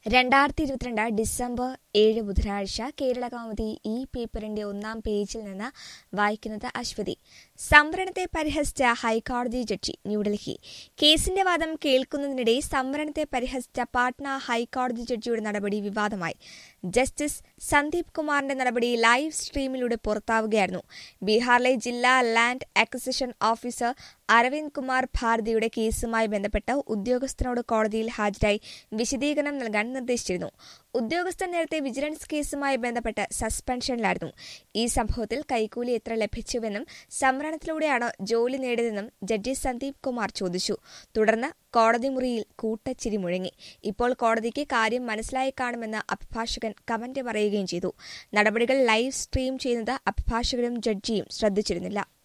രണ്ടായിരത്തി ഇരുപത്തിരണ്ട് ഡിസംബർ ഏഴ് ബുധനാഴ്ച കേരള കൗമുദി ഈ പേപ്പറിന്റെ ഒന്നാം പേജിൽ നിന്ന് വായിക്കുന്നത് അശ്വതി സംവരണത്തെ പരിഹസിച്ച ഹൈക്കോടതി ജഡ്ജി ന്യൂഡൽഹി കേസിന്റെ വാദം കേൾക്കുന്നതിനിടെ സംവരണത്തെ പരിഹസിച്ച പാട്ന ഹൈക്കോടതി ജഡ്ജിയുടെ നടപടി വിവാദമായി ജസ്റ്റിസ് സന്ദീപ് കുമാറിന്റെ നടപടി ലൈവ് സ്ട്രീമിലൂടെ പുറത്താവുകയായിരുന്നു ബീഹാറിലെ ജില്ലാ land acquisition officer Arvind Kumar ഭാരതിയുടെ കേസുമായി ബന്ധപ്പെട്ട് ഉദ്യോഗസ്ഥനോട് കോടതിയിൽ ഹാജരായി വിശദീകരണം നൽകാൻ നിർദ്ദേശിച്ചിരുന്നു ഉദ്യോഗസ്ഥൻ നേരത്തെ വിജിലൻസ് കേസുമായി ബന്ധപ്പെട്ട് സസ്പെൻഷനിലായിരുന്നു ഈ സംഭവത്തിൽ കൈക്കൂലി എത്ര ലഭിച്ചുവെന്നും സംവരണത്തിലൂടെയാണ് ജോലി നേടിയതെന്നും ജഡ്ജി സന്ദീപ് കുമാർ ചോദിച്ചു തുടർന്ന് കോടതി മുറിയിൽ കൂട്ടച്ചിരി മുഴങ്ങി ഇപ്പോൾ കോടതിക്ക് കാര്യം മനസ്സിലായി കാണുമെന്ന് അഭിഭാഷകൻ കമന്റ് പറയുകയും ചെയ്തു നടപടികൾ ലൈവ് സ്ട്രീം ചെയ്യുന്നത് അഭിഭാഷകരും ജഡ്ജിയും ശ്രദ്ധിച്ചിരുന്നില്ല